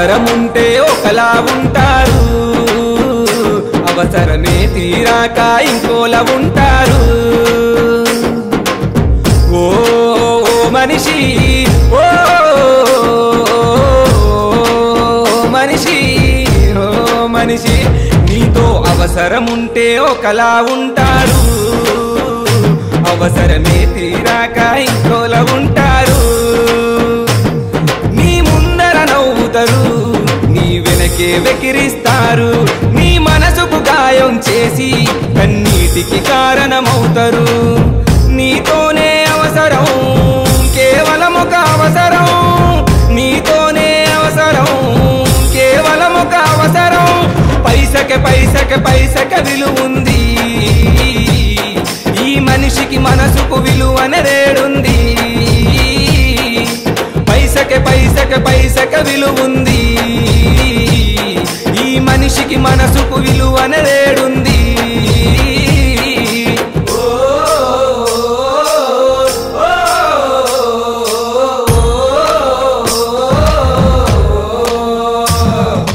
అవసరం ఉంటే ఒకలా ఉంటారు అవసరమే తీరాక ఇంకోలా ఉంటారు ఓ ఓ మనిషి ఓ మనిషి ఓ మనిషి నీతో అవసరం ఉంటే ఒకలా ఉంటారు అవసరమే తీరాక ఇంకోలా ఉంటారు నీ ముందర నవ్వుతారు నీ వెనకే వెకిరిస్తారు నీ మనసుకు గాయం చేసి కన్నీటికి కారణమవుతారు నీతోనే అవసరం కేవలం ఒక అవసరం నీతోనే అవసరం కేవలం ఒక అవసరం పైసకి పైసకి పైసకి విలువ ఉంది ఈ మనిషికి మనసుకు విలువ అనేదేడుంది పైసకి పైసకి పైసకి విలువ ఉంది ఈ మనిషికి మనసుకు విలువ అనేదేడుంది ఓ, ఓ, ఓ, ఓ.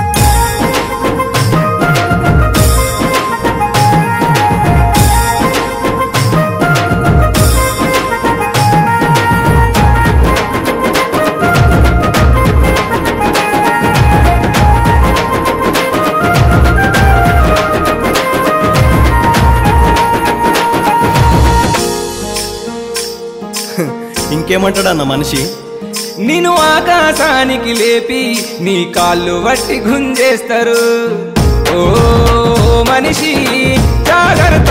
ఇంకేమంటాడన్న మనిషి నిన్ను ఆకాశానికి లేపి నీ కాళ్ళు వట్టి గుంజేస్తారు ఓ మనిషి జాగ్రత్త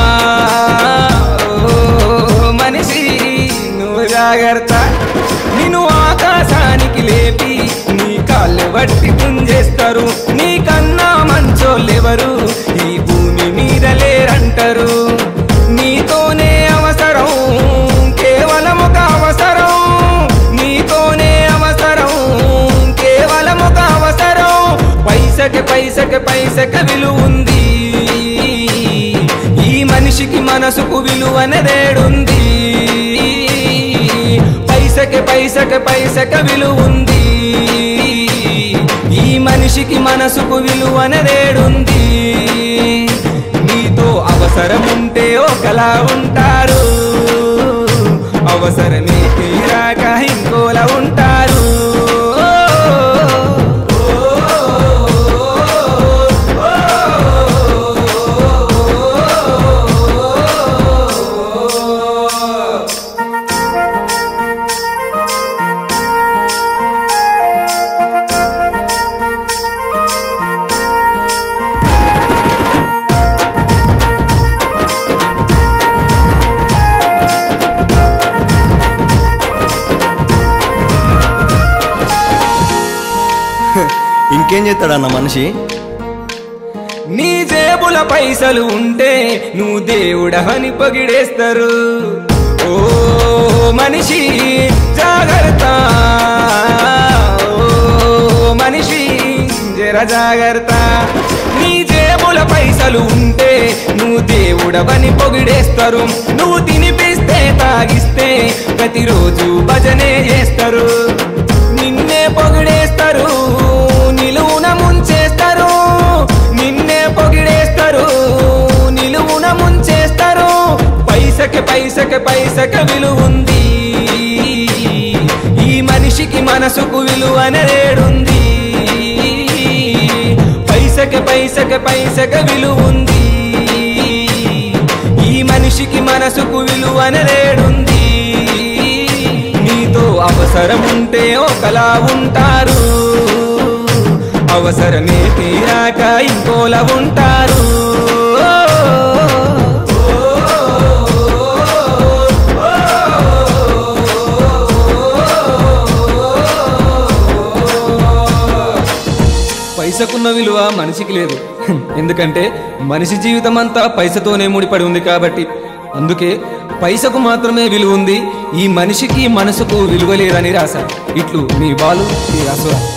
ఓ మనిషి నువ్వు జాగ్రత్త నిన్ను ఆకాశానికి లేపి నీ కాళ్ళు వట్టి గుంజేస్తారు నీ కన్నా మంచోళ్ళెవరు ఈ భూమి మీద లేరంటారు నీతోనే అవసరం కేవలం ఒక అవసరం నీతోనే అవసరం కేవలం ఒక అవసరం పైసకి పైసకి పైసకి విలువ ఉంది ఈ మనిషికి మనసుకు విలువ అనేదేడుంది పైసకి పైసకి పైసకి విలువ ఉంది ఈ మనిషికి మనసుకు విలువ అనేదేడుంది నీతో అవసరం ఉంటే ఒకలా ఉంటారు అవసరమే తీరాక ఇంకోలా ఉంటారు ఇంకేం చేస్తాడన్న మనిషి నీ జేబుల పైసలు ఉంటే నువ్వు దేవుడని పొగిడేస్తారు ఓ మనిషి జాగ్రత్త ఓ మనిషి జర జాగ్రత్త నీ జేబుల పైసలు ఉంటే నువ్వు దేవుడవని పొగిడేస్తారు నువ్వు తినిపిస్తే తాగిస్తే ప్రతిరోజు భజనే చేస్తారు నిన్నే పొగిడేస్తారు నిలువున ముంచేస్తారు నిన్నే పొగిడేస్తారు నిలువున ముంచేస్తారు పైసకి పైసకి పైసకి విలువ ఉంది ఈ మనిషికి మనసుకు విలువ అనేదేడుంది పైసకి పైసకి పైసకి విలువ ఉంది ఈ మనిషికి మనసుకు విలువ అనేదేడుంది నీతో అవసరం ఉంటే ఒకలా ఉంటారు అవసరమే తీరాక ఇంకోలా ఉంటారు పైసకున్న విలువ మనిషికి లేదు ఎందుకంటే మనిషి జీవితం అంతా పైసతోనే ముడిపడి ఉంది కాబట్టి అందుకే పైసకు మాత్రమే విలువ ఉంది ఈ మనిషికి మనసుకు విలువ లేదని రాశారు ఇట్లు మీ బాలు ఈ రాసురా